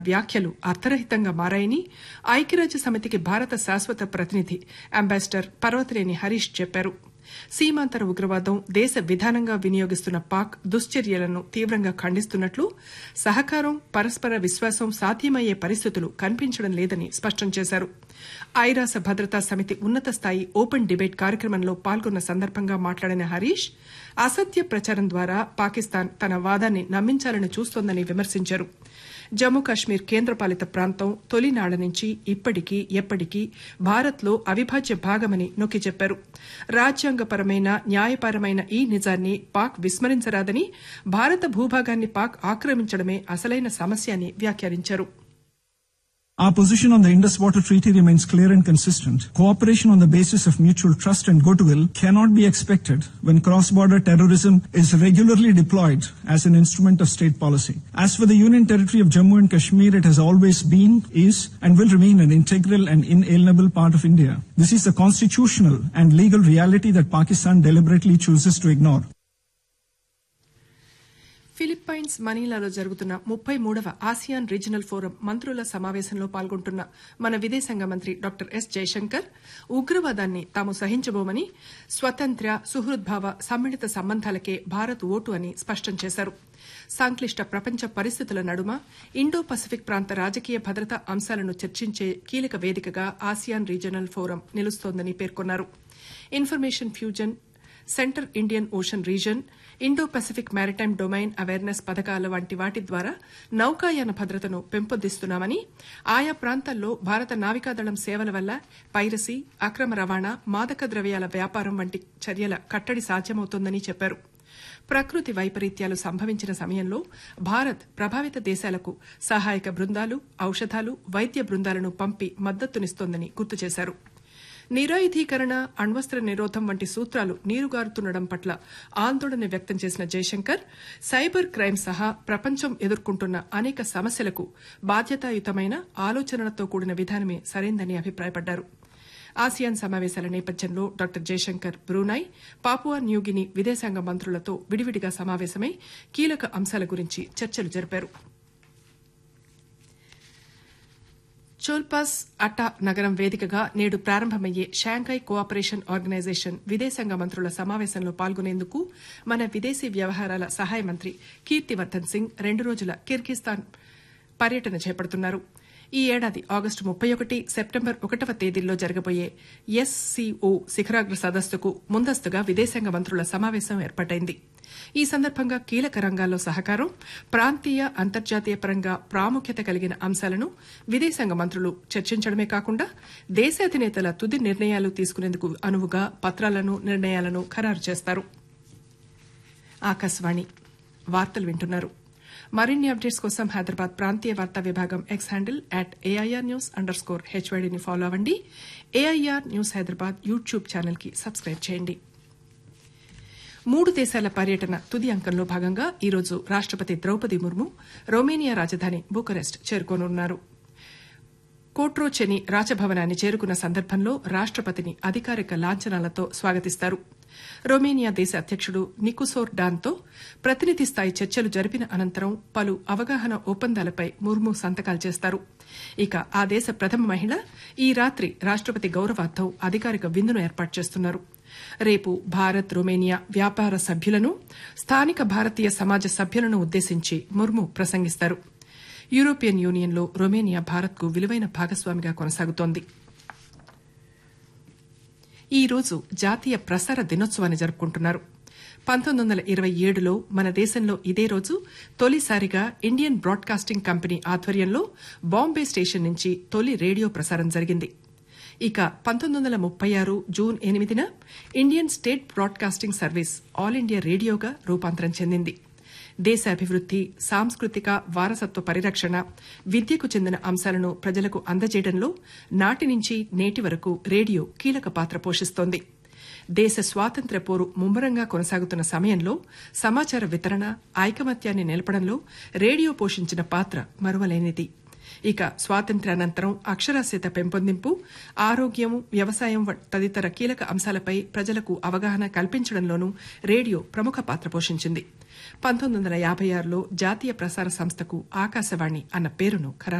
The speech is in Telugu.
వ్యాఖ్యలు అర్థరహితంగా మారాయని ఐక్యరాజ్య సమితికి భారత శాశ్వత ప్రతినిధి అంబాసిడర్ పర్వతనేని హరీష్ చెప్పారు సీమాంతర ఉగ్రవాదం దేశ విధానంగా వినియోగిస్తున్న పాక్ దుశ్చర్యలను తీవ్రంగా ఖండిస్తున్నట్లు సహకారం పరస్పర విశ్వాసం సాధ్యమయ్యే పరిస్థితులు కనిపించడం లేదని స్పష్టం చేశారు ఐరాస భద్రతా సమితి ఉన్నత స్థాయి ఓపెన్ డిబేట్ కార్యక్రమంలో పాల్గొన్న సందర్భంగా మాట్లాడిన హరీష్ అసత్య ప్రచారం ద్వారా పాకిస్తాన్ తన వాదాన్ని నమ్మించాలని చూస్తోందని విమర్శించారు జమ్మూ కాశ్మీర్ కేంద్రపాలిత ప్రాంతం తొలినాళ్ల నుంచి ఇప్పటికీ ఎప్పటికీ భారత్లో అవిభాజ్య భాగమని నొక్కి చెప్పారు రాజ్యాంగపరమైన న్యాయపరమైన ఈ నిజాన్ని పాక్ విస్మరించరాదని భారత భూభాగాన్ని పాక్ ఆక్రమించడమే అసలైన సమస్య అని వ్యాఖ్యానించారు Our position on the Indus Water Treaty remains clear and consistent. Cooperation on the basis of mutual trust and goodwill cannot be expected when cross-border terrorism is regularly deployed as an instrument of state policy. As for the Union Territory of Jammu and Kashmir, it has always been, is, and will remain an integral and inalienable part of India. This is the constitutional and legal reality that Pakistan deliberately chooses to ignore. Philippines మనీలాలో జరుగుతున్న ముప్పై మూడవ ఆసియాన్ రీజనల్ ఫోరం మంత్రుల సమావేశంలో పాల్గొంటున్న మన విదేశాంగ మంత్రి డాక్టర్ ఎస్ జయశంకర్ ఉగ్రవాదాన్ని తాము సహించబోమని స్వతంత్ర సుహృద్భావ సమ్మిళిత సంబంధాలకే భారత్ ఓటు అని స్పష్టం చేశారు సంక్లిష్ట ప్రపంచ పరిస్థితుల నడుమ ఇండో పసిఫిక్ ప్రాంత రాజకీయ భద్రతా అంశాలను చర్చించే కీలక వేదికగా ఆసియాన్ రీజనల్ ఫోరం నిలుస్తోందని పేర్కొన్నారు information fusion centre Indian Ocean region Indo Pacific maritime domain awareness పథకాల వంటి వాటి ద్వారా నౌకాయాన భద్రతను పెంపొందిస్తున్నామని ఆయా ప్రాంతాల్లో భారత నావికాదళం సేవల వల్ల పైరసీ అక్రమ రవాణా మాదక ద్రవ్యాల వ్యాపారం వంటి చర్యల కట్టడి సాధ్యమవుతోందని చెప్పారు ప్రకృతి వైపరీత్యాలు సంభవించిన సమయంలో భారత్ ప్రభావిత దేశాలకు సహాయక బృందాలు ఔషధాలు వైద్య బృందాలను పంపి మద్దతునిస్తోందని గుర్తు చేశారు నిరాయుధీకరణ అణ్వస్త్ర నిరోధం వంటి సూత్రాలు నీరుగారుతుండడం పట్ల ఆందోళన వ్యక్తం చేసిన జైశంకర్ సైబర్ క్రైమ్ సహా ప్రపంచం ఎదుర్కొంటున్న అనేక సమస్యలకు బాధ్యతాయుతమైన ఆలోచనలతో కూడిన విధానమే సరైందని అభిప్రాయపడ్డారు ఆసియాన్ సమావేశాల నేపథ్యంలో doctor Jaishankar Brunei Papua New Guinea విదేశాంగ మంత్రులతో విడివిడిగా సమావేశమై కీలక అంశాల గురించి చర్చలు జరిపారు చోల్పాస్ అట్టా నగరం వేదికగా నేడు ప్రారంభమయ్యే షాంఘై కోఆపరేషన్ ఆర్గనైజేషన్ విదేశాంగ మంత్రుల సమావేశంలో పాల్గొనేందుకు మన విదేశీ వ్యవహారాల సహాయ మంత్రి కీర్తివర్దన్ సింగ్ రెండు రోజుల కిర్గిస్థాన్ పర్యటన చేపడుతున్నారు ఈ ఏడాది ఆగస్టు ముప్పై ఒకటి సెప్టెంబర్ ఒకటవ తేదీల్లో జరగబోయే ఎస్సీఓ శిఖరాగ్ర సదస్సుకు ముందస్తుగా విదేశాంగ మంత్రుల సమావేశం ఏర్పాటైంది ఈ సందర్భంగా కీలక రంగాల్లో సహకారం ప్రాంతీయ అంతర్జాతీయ పరంగా ప్రాముఖ్యత కలిగిన అంశాలను విదేశాంగ మంత్రులు చర్చించడమే కాకుండా దేశాధినేతల తుది నిర్ణయాలు తీసుకునేందుకు అనువుగా పత్రాలను నిర్ణయాలను ఖరారు చేస్తారు ఆకాశవాణి వార్తలు వింటున్నారు మరిన్ని అప్డేట్స్ కోసం హైదరాబాద్ ప్రాంతీయ వార్తా విభాగం X handle at AIR news under score హెచ్వైడీని ఫాలో అవ్వండి AIR news Hyderabad YouTube channel కి సబ్స్క్రైబ్ చేయండి మూడు దేశాల పర్యటన తుది అంకంలో భాగంగా ఈరోజు రాష్టపతి ద్రౌపది ముర్ము రొమేనియా రాజధాని బుకరెస్ట్ చేరుకోనున్నారు కోట్రోచెని రాజభవనాన్ని చేరుకున్న సందర్భంలో రాష్టపతిని అధికారిక లాంఛనాలతో స్వాగతిస్తారు రొమేనియా దేశ అధ్యకుడు నికుసోర్ డాన్తో ప్రతినిధి స్థాయి చర్చలు జరిపిన అనంతరం పలు అవగాహన ఒప్పందాలపై ముర్ము సంతకాలు చేస్తారు ఇక ఆ దేశ ప్రథమ మహిళ ఈ రాత్రి రాష్టపతి గౌరవార్థం అధికారిక విందును ఏర్పాటు చేస్తున్నారు రేపు భారత్ రొమేనియా వ్యాపార సభ్యులను స్థానిక భారతీయ సమాజ సభ్యులను ఉద్దేశించి ముర్ము ప్రసంగిస్తారు యూరోపియన్ యూనియన్లో రొమేనియా భారత్కు విలువైన భాగస్వామిగా కొనసాగుతోంది ఈ రోజు జాతీయ ప్రసార దినోత్సవాన్ని జరుపుకుంటున్నారు పంతొమ్మిది వందల ఇరవై ఏడులో మన దేశంలో ఇదే రోజు తొలిసారిగా ఇండియన్ బ్రాడ్కాస్టింగ్ కంపెనీ ఆధ్వర్యంలో బాంబే స్టేషన్ నుంచి తొలి రేడియో ప్రసారం జరిగింది ఇక పంతొమ్మిది వందల ముప్పై ఆరు జూన్ ఎనిమిదిన Indian State Broadcasting Service All India రేడియోగా రూపాంతరం చెందింది దేశాభివృద్ది సాంస్కృతిక వారసత్వ పరిరక్షణ విద్యకు చెందిన అంశాలను ప్రజలకు అందజేయడంలో నాటి నుంచి నేటి వరకు రేడియో కీలక పాత్ర పోషిస్తోంది దేశ స్వాతంత్ర్య పోరు ముమ్మరంగా కొనసాగుతున్న సమయంలో సమాచార వితరణ ఐకమత్యాన్ని నిలపడంలో రేడియో పోషించిన పాత్ర మరువలేనిది ఇక స్వాతంత్ర్యానంతరం అక్షరాస్యత పెంపొందింపు ఆరోగ్యం వ్యవసాయం వ- తదితర కీలక అంశాలపై ప్రజలకు అవగాహన కల్పించడంలోనూ రేడియో ప్రముఖ పాత్ర పోషించింది పంతొమ్మిది వందల యాభై ఆరులో జాతీయ ప్రసార సంస్థకు ఆకాశవాణి అన్న పేరును ఖరారు